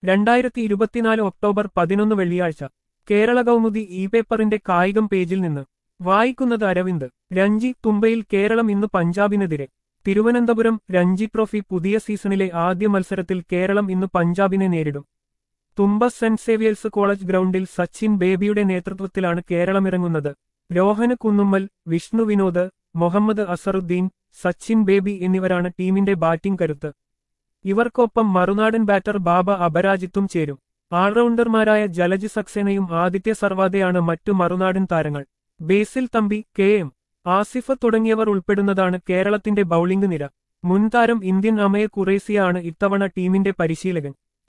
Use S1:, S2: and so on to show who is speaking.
S1: രണ്ടായിരത്തി ഇരുപത്തിനാല് ഒക്ടോബർ പതിനൊന്ന് വെള്ളിയാഴ്ച കേരള കൗമുദി ഇ പേപ്പറിന്റെ കായികം പേജിൽ നിന്ന് വായിക്കുന്നത് അരവിന്ദ് രഞ്ജി തുമ്പയിൽ കേരളം ഇന്ന് പഞ്ചാബിനെതിരെ തിരുവനന്തപുരം രഞ്ജി ട്രോഫി പുതിയ സീസണിലെ ആദ്യ മത്സരത്തിൽ കേരളം ഇന്ന് പഞ്ചാബിനെ നേരിടും തുമ്പ സെന്റ് സേവിയേഴ്സ് കോളേജ് ഗ്രൗണ്ടിൽ സച്ചിൻ ബേബിയുടെ നേതൃത്വത്തിലാണ് കേരളമിറങ്ങുന്നത് രോഹന് കുന്നുമ്മൽ വിഷ്ണു വിനോദ് മുഹമ്മദ് അസറുദ്ദീൻ സച്ചിൻ ബേബി എന്നിവരാണ് ടീമിന്റെ ബാറ്റിംഗ് കരുത്ത് ഇവർക്കൊപ്പം മറുനാടൻ ബാറ്റർ ബാബ അപരാജിത്തും ചേരും ആൾറൗണ്ടർമാരായ ജലജ് സക്സേനയും ആദിത്യ സർവാദയാണ് മറ്റു മറുനാടൻ താരങ്ങൾ ബേസിൽ തമ്പി കെ എം ആസിഫ് തുടങ്ങിയവർ ഉൾപ്പെടുന്നതാണ് കേരളത്തിന്റെ ബൌളിംഗ് നിര മുൻതാരം ഇന്ത്യൻ അമയ കുറേസിയാണ് ഇത്തവണ ടീമിന്റെ പരിശീലകൻ